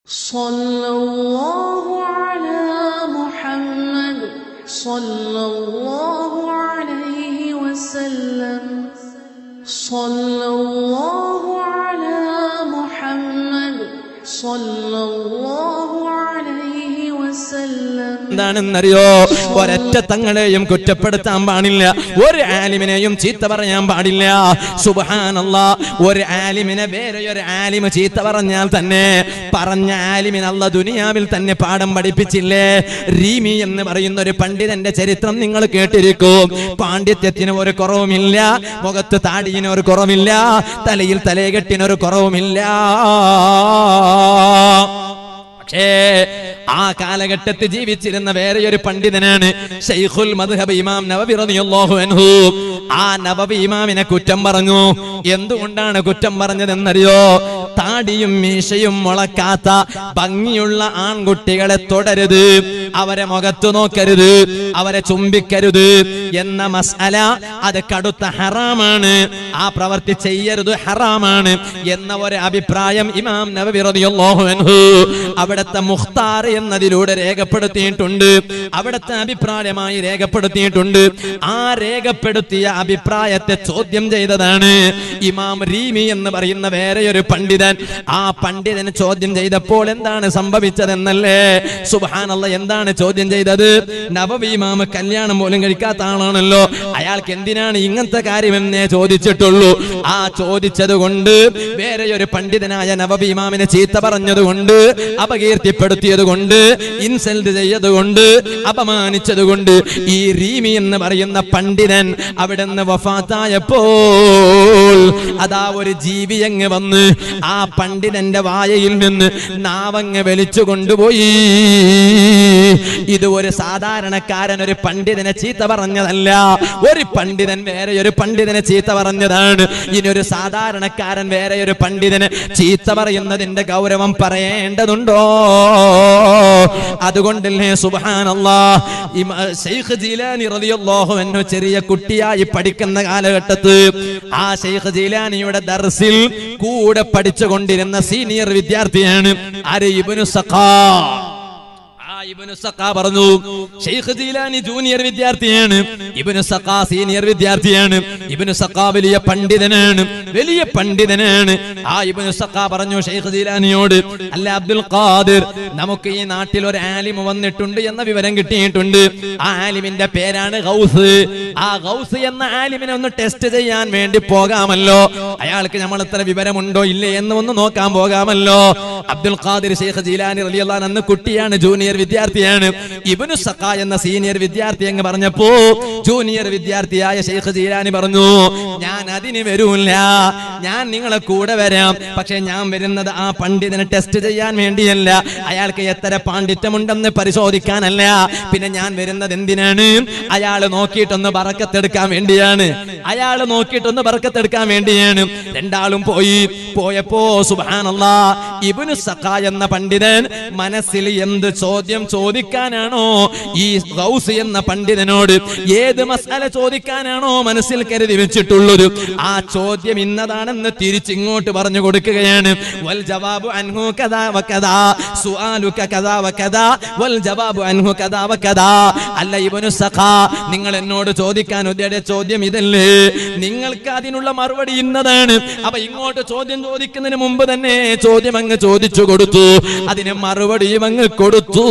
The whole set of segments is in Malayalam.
صلى الله على محمد صلى الله عليه وسلم صلى الله على محمد صلى الله عليه وسلم എന്താണെന്നറിയോ ഒരൊറ്റ തങ്ങളെയും കുറ്റപ്പെടുത്താൻ പാടില്ല ഒരു ആലിമിനെയും ചീത്ത പറയാൻ പാടില്ല സുബഹാനല്ല ഒരു ആലിമിനെ വേറെ ഒരു ആലിമ് ചീത്ത പറഞ്ഞാൽ തന്നെ പറഞ്ഞ ആലിമിന് അല്ല ദുനിയാവിൽ തന്നെ പാഠം പഠിപ്പിച്ചില്ലേ റീമി എന്ന് പറയുന്ന ഒരു പണ്ഡിതന്റെ ചരിത്രം നിങ്ങൾ കേട്ടിരിക്കും പാണ്ഡിത്യത്തിന് ഒരു കുറവുമില്ല മുഖത്ത് താടിയിന് ഒരു കുറവില്ല തലയിൽ തലയെട്ടിനൊരു കുറവുമില്ല പക്ഷേ ആ കാലഘട്ടത്തിൽ ജീവിച്ചിരുന്ന വേറെ ഒരു പണ്ഡിതനാണ് ഷെയ്ഖുൽ മദ്ഹബ് ഇമാം നവവി റളിയല്ലാഹു അൻഹു ആ നവവി ഇമാമിനെ കുറ്റം പറഞ്ഞു എന്തുകൊണ്ടാണ് കുറ്റം പറഞ്ഞതെന്നറിയോ താടിയും മീശയും മുളക്കാത്ത ഭംഗിയുള്ള ആൺകുട്ടികളെ തുടരുത് അവരെ മുഖത്തു നോക്കരുത് അവരെ ചുംബിക്കരുത് എന്ന മസാല അത് കടുത്ത ഹറാമാണ് ആ പ്രവർത്തി ചെയ്യരുത് ഹറാമാണ് എന്ന ഒരു അഭിപ്രായം ഇമാം നവവി റളിയല്ലാഹു അൻഹു അവിടുത്തെ മുഖ്താർ എന്നതിലൂടെ രേഖപ്പെടുത്തിയിട്ടുണ്ട് അവിടുത്തെ അഭിപ്രായമായി രേഖപ്പെടുത്തിയിട്ടുണ്ട് ആ രേഖപ്പെടുത്തിയ അഭിപ്രായത്തെ ചോദ്യം ചെയ്തതാണ് ഇമാം റീമി എന്ന് പറയുന്ന വേറെ ഒരു പണ്ഡിതൻ ആ പണ്ഡിതന് ചോദ്യം ചെയ്തപ്പോൾ എന്താണ് സംഭവിച്ചതെന്നല്ലേ സുബാനല്ല എന്താണ് ചോദ്യം ചെയ്തത് നവവി ഇമാമ് കല്യാണം പോലും കഴിക്കാത്ത ആളാണല്ലോ അയാൾക്ക് എന്തിനാണ് ഇങ്ങനത്തെ കാര്യമെന്നേ ചോദിച്ചിട്ടുള്ളൂ ആ ചോദിച്ചത് കൊണ്ട് വേറെ ഒരു പണ്ഡിതനായ നവവി ഇമാമിനെ ചീത്ത പറഞ്ഞത് കൊണ്ട് അപകീർത്തിപ്പെടുത്തിയത് കൊണ്ട് ഇൻസൾട്ട് ചെയ്തത് കൊണ്ട് അപമാനിച്ചത് കൊണ്ട് ഈ റീമി എന്ന് പറയുന്ന പണ്ഡിതൻ അവിടെ നിന്ന് വഫാത്തായപ്പോൾ അതാ ഒരു ജീവി അങ്ങ് വന്ന് ആ പണ്ഡിതന്റെ വായയിൽ നിന്ന് നാവങ്ങ് വലിച്ചു കൊണ്ടുപോയി ഇത് ഒരു സാധാരണക്കാരൻ ഒരു പണ്ഡിതനെ ചീത്ത പറഞ്ഞതല്ല ഒരു പണ്ഡിതൻ വേറെ ഒരു പണ്ഡിതനെ ചീത്ത പറഞ്ഞതാണ് ഇനി ഒരു സാധാരണക്കാരൻ വേറെ ഒരു പണ്ഡിതനെ ചീത്ത പറയുന്നതിന്റെ ഗൗരവം പറയേണ്ടതുണ്ടോ അതുകൊണ്ടല്ലേ സുബാനല്ലാ ഷെയ്ഖ് ജീലാനി റളിയല്ലാഹു അൻഹു ചെറിയ കുട്ടിയായി പഠിക്കുന്ന കാലഘട്ടത്ത് ആ ഷെയ്ഖ് ജീലാനിയുടെ ദർസിൽ കൂടെ പഠിച്ചുകൊണ്ടിരുന്ന സീനിയർ വിദ്യാർത്ഥിയാണ് ആര് ഇബ്നു സഖാ ആ ഇബ്നു സഖാ പറഞ്ഞു ഷെയ്ഖ് ജീലാനി ജൂനിയർ വിദ്യാർത്ഥിയാണ് ഇബ്നു സഖാ സീനിയർ വിദ്യാർത്ഥിയാണ് ഇബ്നു സഖാ വലിയ പണ്ഡിതനാണ് വലിയ പണ്ഡിതനാണ് ആ ഇബ്നു സഖാ പറഞ്ഞു ഷെയ്ഖ് ജീലാനിയോട് അല്ല അബ്ദുൽ ഖാദിർ നമുക്ക് ഈ നാട്ടിൽ ഒരു ആലിം വന്നിട്ടുണ്ട് എന്ന വിവരം കിട്ടിയിട്ടുണ്ട് ആ ആലിമിന്റെ പേരാണ് ഗൗസ് ആ ഗൗസ് എന്ന ആലിമിനെ ഒന്ന് ടെസ്റ്റ് ചെയ്യാൻ വേണ്ടി പോകാമല്ലോ അയാൾക്ക് നമ്മൾ എത്ര വിവരമുണ്ടോ ഇല്ലേ എന്ന് ഒന്ന് നോക്കാൻ പോകാമല്ലോ അബ്ദുൽ ഖാദിർ ഷെയ്ഖ് ജീലാനി റളിയല്ലാഹു അന്ന് കുട്ടിയാണ് ജൂനിയർ വിദ്യാർത്ഥിയാണ് ഇബ്നു സഖ എന്ന സീനിയർ വിദ്യാർത്ഥി എന്ന് പറഞ്ഞപ്പോ ജൂനിയർ വിദ്യാർത്ഥിയായ ഷെയ്ഖ് ജീലാനി പറഞ്ഞു ഞാൻ അതിന് വരൂല്ല ഞാൻ നിങ്ങളെ കൂടെ വരാം പക്ഷെ ഞാൻ വരുന്നത് ആ പണ്ഡിതനെ ടെസ്റ്റ് ചെയ്യാൻ വേണ്ടിയല്ല അയാൾക്ക് എത്ര പാണ്ഡിത്യമുണ്ടെന്ന് പരിശോധിക്കാനല്ല പിന്നെ ഞാൻ വരുന്നത് എന്തിനാണ് അയാൾ നോക്കിയിട്ടൊന്ന് ബറക്കത്തെടുക്കാൻ വേണ്ടിയാണ് അയാൾ നോക്കിയിട്ടൊന്ന് ബറക്കത്തെടുക്കാൻ വേണ്ടിയാണ് രണ്ടാളും പോയി പോയപ്പോ സുബാനല്ലാ ഇബ്നു സഖ എന്ന പണ്ഡിതൻ മനസ്സിൽ എന്ത് ചോദ്യം ചോദിക്കാനാണോ ഈ ഗൗസ് എന്ന പണ്ഡിതനോട് ഏത് മസാല ചോദിക്കാനാണോ മനസ്സിൽ കരുതി വെച്ചിട്ടുള്ളത് ആ ചോദ്യം ഇന്നതാണെന്ന് തിരിച്ചിങ്ങോട്ട് പറഞ്ഞു കൊടുക്കുകയാണ് വൽ ജവാബു അൻഹു കദാ വകദാ സുആലുക കദാ വകദാ വൽ ജവാബു അൻഹു കദാ വകദാ അല്ല ഇബ്നു സഖ നിങ്ങൾ എന്നോട് ചോദിക്കാൻ ഉദ്ദേശിച്ച ചോദ്യം ഇതല്ലേ നിങ്ങൾക്ക് അതിനുള്ള മറുപടി ഇന്നതാണ് അപ്പൊ ഇങ്ങോട്ട് ചോദ്യം ചോദിക്കുന്നതിന് മുമ്പ് തന്നെ ചോദ്യം അങ്ങ് ചോദിച്ചു കൊടുത്തു അതിന് മറുപടിയും അങ്ങ് കൊടുത്തു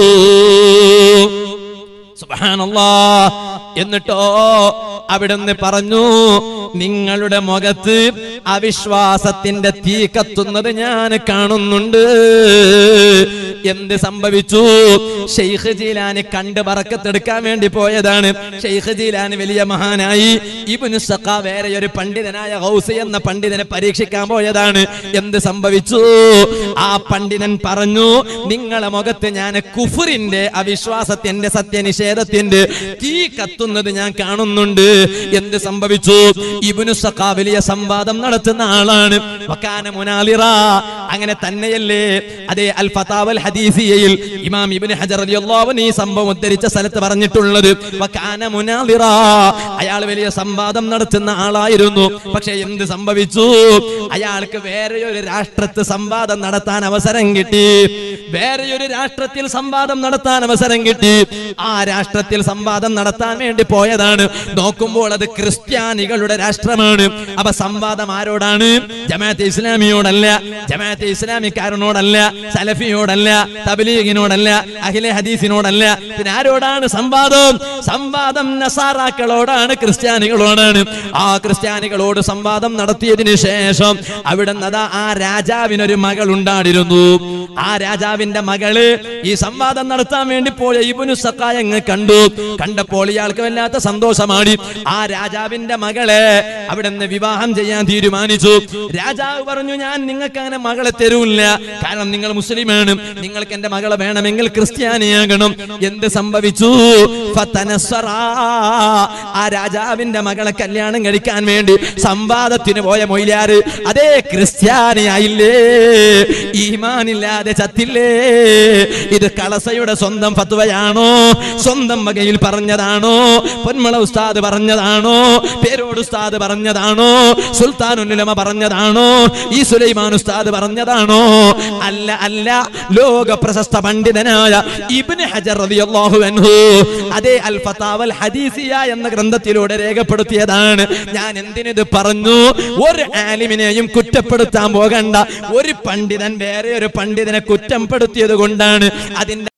സുബ്ഹാനല്ലാ എന്നിട്ടോ അവിടുന്ന് പറഞ്ഞു നിങ്ങളുടെ മുഖത്ത് അവിശ്വാസത്തിന്റെ തീ കത്തുന്നത് ഞാൻ കാണുന്നുണ്ട് എന്ത് സംഭവിച്ചു ഷെയ്ഖ് ജീലാനി കണ്ട് പറക്കത്തെടുക്കാൻ വേണ്ടി പോയതാണ് ഷെയ്ഖ് ജീലാനി വലിയ മഹാനായി ഇബ്നു സഖ വേറെ ഒരു പണ്ഡിതനായ ഹൗസ് എന്ന പണ്ഡിതനെ പരീക്ഷിക്കാൻ പോയതാണ് എന്ത് സംഭവിച്ചു ആ പണ്ഡിതൻ പറഞ്ഞു നിങ്ങളെ മുഖത്ത് ഞാൻ കുഫുറിന്റെ അവിശ്വാസത്തിന്റെ സത്യനിഷേധത്തിന്റെ തീ കത്തു നടത്തുന്നത് ഞാൻ കാണുന്നുണ്ട് എന്ത് സംഭവിച്ചു ഇബിനു സഖാ വലിയ സംവാദം നടത്തുന്ന ആളാണ് വക്കാന മുനാലിറ അങ്ങനെ തന്നെയല്ലേ അതേ അൽ ഫതാവൽ ഹദീസിയയിൽ ഇമാം ഇബ്നു ഹജർ റളിയല്ലാഹു അൻഹു ഈ സംഭവം ഉദ്ധരിച്ച സ്ഥലത്ത് പറഞ്ഞിട്ടുള്ളത് വക്കാന മുനാലിറ അയാൾ വലിയ സംവാദം നടത്തുന്ന ആളായിരുന്നു പക്ഷെ എന്ത് സംഭവിച്ചു അയാൾക്ക് വേറെ ഒരു രാഷ്ട്രത്ത് സംവാദം നടത്താൻ അവസരം കിട്ടി വേറെ ഒരു രാഷ്ട്രത്തിൽ സംവാദം നടത്താൻ അവസരം കിട്ടി ആ രാഷ്ട്രത്തിൽ സംവാദം നടത്താൻ വേണ്ടി പോയതാണ് നോക്കുമ്പോൾ അത് ക്രിസ്ത്യാനികളുടെ രാഷ്ട്രമാണ് അപ്പൊ സംവാദം ആരോടാണ് ജമാഅത്തെ ഇസ്ലാമിയോടല്ല ജമാഅത്തെ ഇസ്ലാമിക്കാരനോടല്ല സലഫിയോടല്ല തബ്ലീഗിനോടല്ല അഖിലെ ഹദീസിനോടല്ല പിന്നെ ആരോടാണ് സംവാദം സംവാദം നസാറാക്കളോടാണ് ക്രിസ്ത്യാനികളോടാണ് ആ ക്രിസ്ത്യാനികളോട് സംവാദം നടത്തിയതിനു ശേഷം അവിടെ അതാ ആ രാജാവിനൊരു മകൾ ഉണ്ടായിരുന്നു ആ രാജാവിന്റെ മകള് ഈ സംവാദം നടത്താൻ വേണ്ടി പോയ ഇബുനു സക്കായങ്ങ് കണ്ടു കണ്ടപ്പോൾ ഇയാൾക്ക് വല്ലാത്ത സന്തോഷമാണ് ആ രാജാവിന്റെ മകളെ അവിടെ നിന്ന് വിവാഹം ചെയ്യാൻ തീരുമാനിച്ചു രാജാവ് പറഞ്ഞു ഞാൻ നിങ്ങൾക്ക് അങ്ങനെ മകളെ തരൂല്ല കാരണം നിങ്ങൾ മുസ്ലിമാണ് നിങ്ങൾക്ക് എന്റെ മകളെ വേണമെങ്കിൽ ക്രിസ്ത്യാനിയാകണം എന്ത് സംഭവിച്ചു ഫതനസ്സറാ. ആ രാജാവിന്റെ മകളെ കല്യാണം കഴിക്കാൻ വേണ്ടി സംവാദത്തിന് പോയ മൊയിലാറ് അതേ ക്രിസ്ത്യാനിയായില്ലേ ഈമാനില്ലാതെ ചത്തില്ലേ ഇത് കളസയുടെ സ്വന്തം ഫത്വയാണോ സ്വന്തം വകയിൽ പറഞ്ഞതാണോ പൊന്മള ഉസ്താദ് പറഞ്ഞതാണോ പേരോട് ഉസ്താദ് പറഞ്ഞതാണോ സുൽത്താനുലമ പറഞ്ഞതാണോ ഈ സുലൈമാൻ ഉസ്താദ് പറഞ്ഞതാണോ അല്ല അല്ല ലോക പ്രശസ്ത പണ്ഡിതനായ ഇബ്നു ഹജർ റളിയല്ലാഹു അൻഹു അതേ അൽ ഫതാവൽ ഹദീസിയ എന്ന ഗ്രന്ഥത്തിലൂടെ രേഖപ്പെടുത്തിയതാണ് ഞാൻ എന്തിനിത് പറഞ്ഞു ഒരു ആലിമിനെയും കുറ്റപ്പെടുത്താൻ പോകണ്ട ഒരു പണ്ഡിതൻ വേറെ ഒരു പണ്ഡിതനെ കുറ്റപ്പെടുത്തിയത് കൊണ്ടാണ് അതിന്റെ